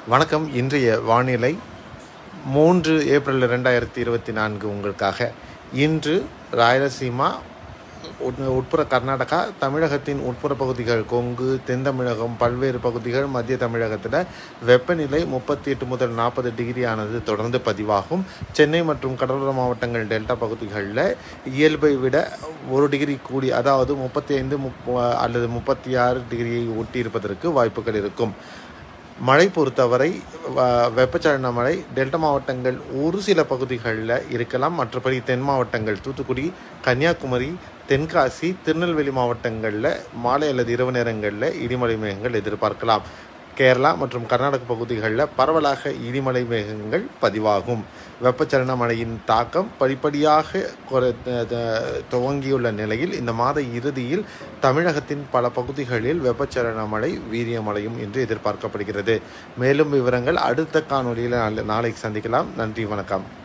வணக்கம் இன்றைய வானிலை மூன்று ஏப்ரல் ரெண்டாயிரத்தி இருபத்தி நான்கு உங்களுக்காக இன்று ராயலசீமா உட்- உட்புற கர்நாடகா தமிழகத்தின் உட்புற பகுதிகள் கொங்கு தென் தமிழகம் பல்வேறு பகுதிகள் மத்திய தமிழகத்தில் வெப்பநிலை முப்பத்தி எட்டு முதல் நாற்பது டிகிரி ஆனது தொடர்ந்து பதிவாகும் சென்னை மற்றும் கடலோர மாவட்டங்கள் டெல்டா பகுதிகளில் இயல்பை விட ஒரு டிகிரி கூடி அதாவது முப்பத்தி ஐந்து முப்ப அல்லது முப்பத்தி ஆறு டிகிரியை ஒட்டி இருப்பதற்கு வாய்ப்புகள் இருக்கும் மழை பொறுத்தவரை வ- வெப்பச்சலன மழை டெல்டா மாவட்டங்கள் ஒரு சில பகுதிகளில் இருக்கலாம் மற்றபடி தென் மாவட்டங்கள் தூத்துக்குடி கன்னியாகுமரி தென்காசி திருநெல்வேலி மாவட்டங்களில் மாலை அல்லது இரவு நேரங்களில் இடிமலை மேகங்கள் எதிர்பார்க்கலாம் கேரளா மற்றும் கர்நாடக பகுதிகளில் பரவலாக இடிமலை மேகங்கள் பதிவாகும் வெப்பச்சலன மழையின் தாக்கம் படிப்படியாக குறை- த- த- துவங்கியுள்ள நிலையில் இந்த மாத இறுதியில் தமிழகத்தின் பல பகுதிகளில் வெப்பச்சலன மழை வீரியமடையும் என்று எதிர்பார்க்கப்படுகிறது மேலும் விவரங்கள் அடுத்த காணொலியில் நாளை சந்திக்கலாம் நன்றி வணக்கம்